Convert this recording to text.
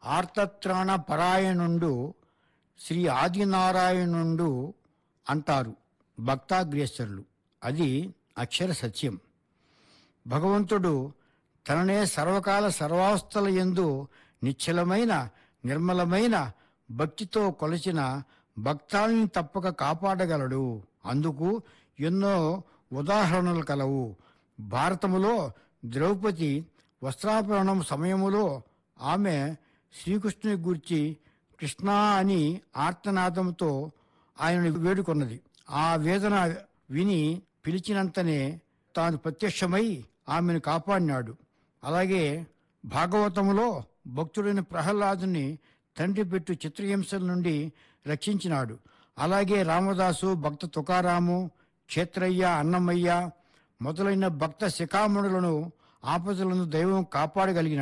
ఆర్తత్రాణ పరాయణుండు శ్రీ ఆదినారాయణుండు అంటారు భక్తాగ్రేసరులు అది అక్షర సత్యం భగవంతుడు తననే సర్వకాల సర్వావస్థల యందు నిశ్చలమైన నిర్మలమైన భక్తితో కొలచిన భక్తాల్ని తప్పక కాపాడగలడు అందుకు ఎన్నో ఉదాహరణలు కలవు భారతములో ద్రౌపది వస్త్రాపహరణం సమయములో ఆమె శ్రీకృష్ణుని గూర్చి కృష్ణ అని ఆర్తనాదంతో ఆయనను వేడుకొన్నది ఆ వేదన విని పిలిచినంతనే తాను ప్రత్యక్షమై ఆమెను కాపాడినాడు అలాగే భాగవతములో భక్తుడైన ప్రహ్లాదుని తండ్రి పెట్టు చిత్రహింసల నుండి రక్షించినాడు అలాగే రామదాసు భక్త తుకారాము క్షేత్రయ్య అన్నమయ్య మొదలైన భక్త శిఖామణులను ఆపదలను దైవం కాపాడగలిగినాడు